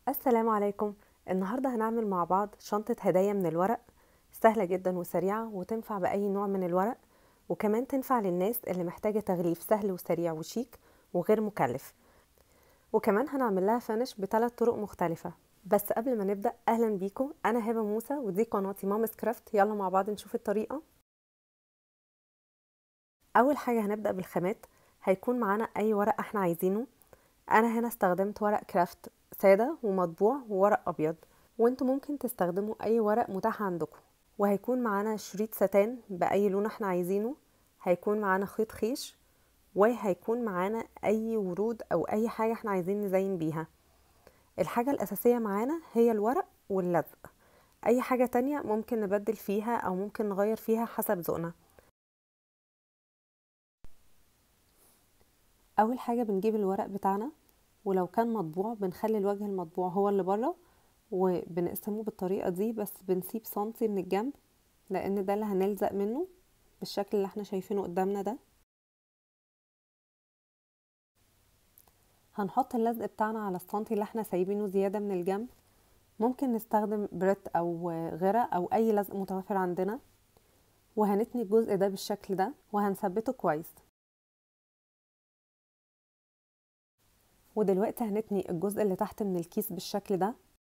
السلام عليكم النهاردة هنعمل مع بعض شنطة هدايا من الورق سهلة جدا وسريعة وتنفع بأي نوع من الورق وكمان تنفع للناس اللي محتاجة تغليف سهل وسريع وشيك وغير مكلف وكمان هنعمل لها فانش بثلاث طرق مختلفة بس قبل ما نبدأ أهلا بيكم أنا هبة موسى ودي قناتي مامس كرافت يلا مع بعض نشوف الطريقة أول حاجة هنبدأ بالخامات هيكون معانا أي ورق احنا عايزينه أنا هنا استخدمت ورق كرافت سادة ومطبوع وورق أبيض وانتوا ممكن تستخدموا أي ورق متاح عندكم وهيكون معانا شريط ستان بأي لون احنا عايزينه هيكون معانا خيط خيش وهيكون معانا أي ورود أو أي حاجة احنا عايزين نزين بيها الحاجة الأساسية معانا هي الورق واللزق أي حاجة تانية ممكن نبدل فيها أو ممكن نغير فيها حسب ذوقنا أول حاجة بنجيب الورق بتاعنا ولو كان مطبوع بنخلي الوجه المطبوع هو اللي بره وبنقسمه بالطريقة دي بس بنسيب سنتي من الجنب لان ده اللي هنلزق منه بالشكل اللي احنا شايفينه قدامنا ده هنحط اللزق بتاعنا على السنتي اللي احنا سايبينه زيادة من الجنب ممكن نستخدم بريت او غيرة او اي لزق متوفر عندنا وهنتني الجزء ده بالشكل ده وهنثبته كويس ودلوقتي هنتني الجزء اللي تحت من الكيس بالشكل ده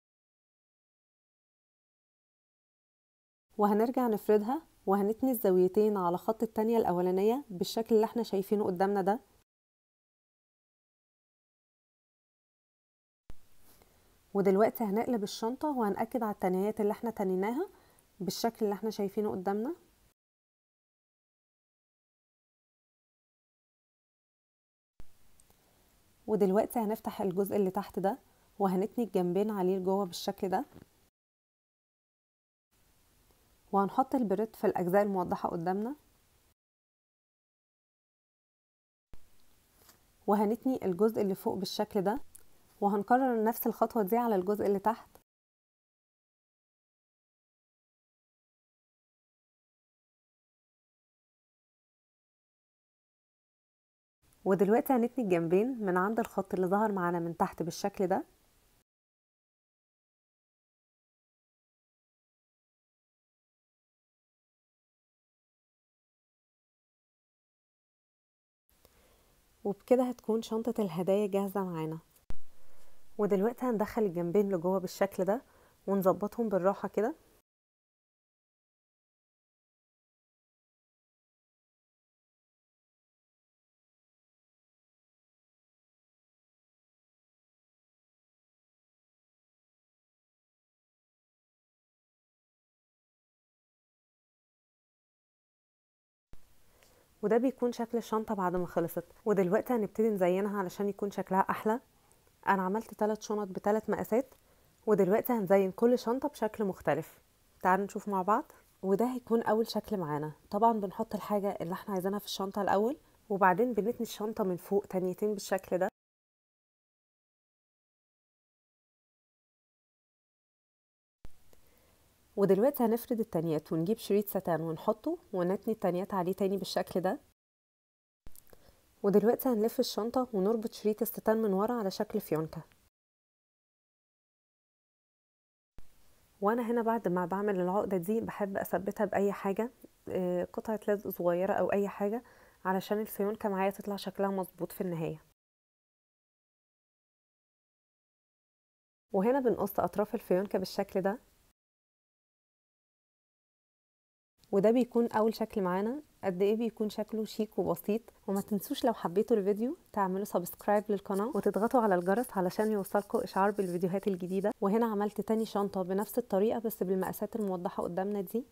وهنرجع نفردها وهنتني الزاويتين على خط التانية الأولانية بالشكل اللي احنا شايفينه قدامنا ده ودلوقتي هنقلب الشنطة وهنأكد على التنيات اللي احنا تنيناها بالشكل اللي احنا شايفينه قدامنا ودلوقتي هنفتح الجزء اللي تحت ده وهنتني الجنبين عليه لجوه بالشكل ده وهنحط البريد في الأجزاء الموضحة قدامنا وهنتني الجزء اللي فوق بالشكل ده وهنكرر نفس الخطوة دي على الجزء اللي تحت ودلوقتي هنتني الجنبين من عند الخط اللي ظهر معانا من تحت بالشكل ده وبكده هتكون شنطة الهدايا جاهزة معانا ودلوقتي هندخل الجنبين لجوه بالشكل ده ونظبطهم بالراحة كده وده بيكون شكل الشنطة بعد ما خلصت ودلوقتي هنبتدي نزينها علشان يكون شكلها أحلى أنا عملت ثلاث شنط بثلاث مقاسات ودلوقتي هنزين كل شنطة بشكل مختلف تعالوا نشوف مع بعض وده هيكون أول شكل معانا طبعا بنحط الحاجة اللي احنا عايزينها في الشنطة الأول وبعدين بنتني الشنطة من فوق تانيتين بالشكل ده ودلوقتي هنفرد التانيات ونجيب شريط ستان ونحطه ونتني التانيات عليه تاني بالشكل ده ودلوقتي هنلف الشنطة ونربط شريط الستان من ورا على شكل فيونكة وانا هنا بعد ما بعمل العقدة دي بحب اثبتها باي حاجة قطعة لزق صغيرة او اي حاجة علشان الفيونكة معايا تطلع شكلها مظبوط في النهاية وهنا بنقص اطراف الفيونكة بالشكل ده وده بيكون اول شكل معانا قد ايه بيكون شكله شيك وبسيط وما تنسوش لو حبيتوا الفيديو تعملوا سبسكرايب للقناه وتضغطوا على الجرس علشان يوصلكم اشعار بالفيديوهات الجديده وهنا عملت تاني شنطه بنفس الطريقه بس بالمقاسات الموضحه قدامنا دي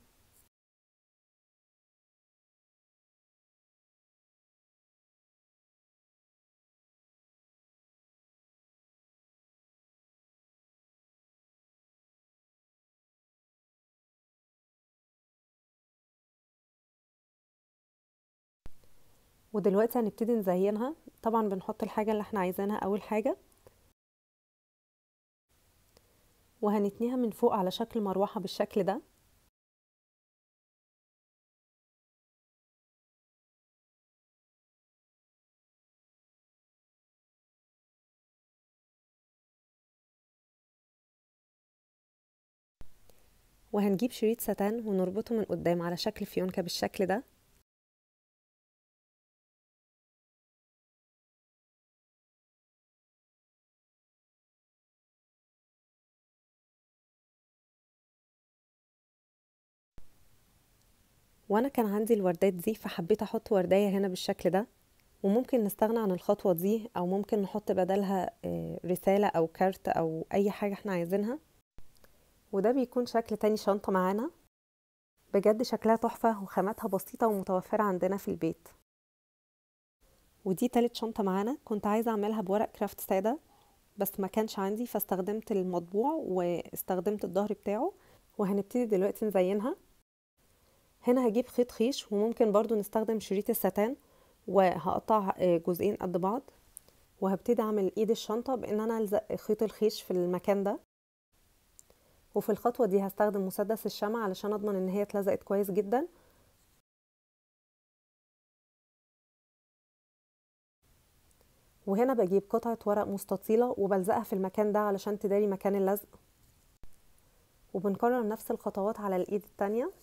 ودلوقتي هنبتدي نزينها طبعا بنحط الحاجة اللي احنا عايزينها اول حاجة وهنتنيها من فوق على شكل مروحة بالشكل ده وهنجيب شريط ستان ونربطه من قدام على شكل فيونكة بالشكل ده وانا كان عندي الوردات دي فحبيت احط وردية هنا بالشكل ده وممكن نستغنى عن الخطوة دي او ممكن نحط بدلها رسالة او كارت او اي حاجة احنا عايزينها وده بيكون شكل تاني شنطة معانا بجد شكلها تحفة وخاماتها بسيطة ومتوفرة عندنا في البيت ودي تالت شنطة معانا كنت عايزة اعملها بورق كرافت سادة بس ما كانش عندي فاستخدمت المطبوع واستخدمت الظهر بتاعه وهنبتدي دلوقتي نزينها هنا هجيب خيط خيش وممكن برضو نستخدم شريط الستان وهقطع جزئين قد بعض وهبتدي اعمل ايد الشنطة بان انا الزق خيط الخيش في المكان ده وفي الخطوة دي هستخدم مسدس الشمع علشان اضمن ان هي اتلزقت كويس جدا وهنا بجيب قطعة ورق مستطيلة وبلزقها في المكان ده علشان تداري مكان اللزق وبنكرر نفس الخطوات على الايد التانية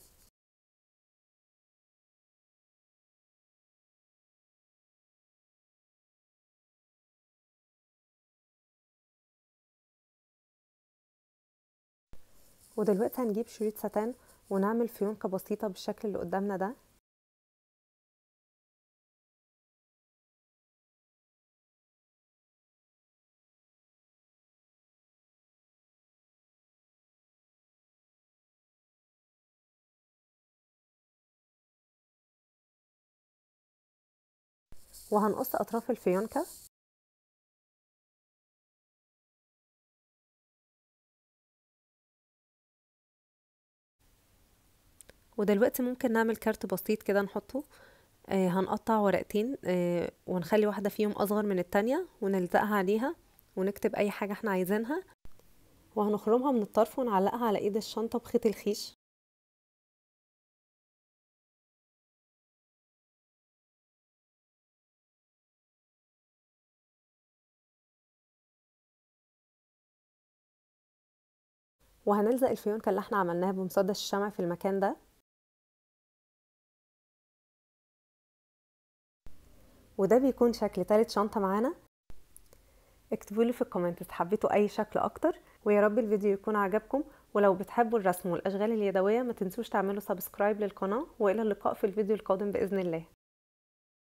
ودلوقتي هنجيب شريط ستان ونعمل فيونكة بسيطة بالشكل اللي قدامنا ده وهنقص اطراف الفيونكة ودلوقتي ممكن نعمل كارت بسيط كده نحطه آه هنقطع ورقتين آه ونخلي واحدة فيهم أصغر من التانية ونلزقها عليها ونكتب أي حاجة احنا عايزينها وهنخرمها من الطرف ونعلقها على ايد الشنطة بخيط الخيش وهنلزق الفيونكة اللي احنا عملناها بمسدس الشمع في المكان ده وده بيكون شكل تالت شنطة معانا اكتبوا لي في الكومنتس حبيتوا اي شكل اكتر ويا رب الفيديو يكون عجبكم ولو بتحبوا الرسم والاشغال اليدوية ما تنسوش تعملوا سبسكرايب للقناة والى اللقاء في الفيديو القادم باذن الله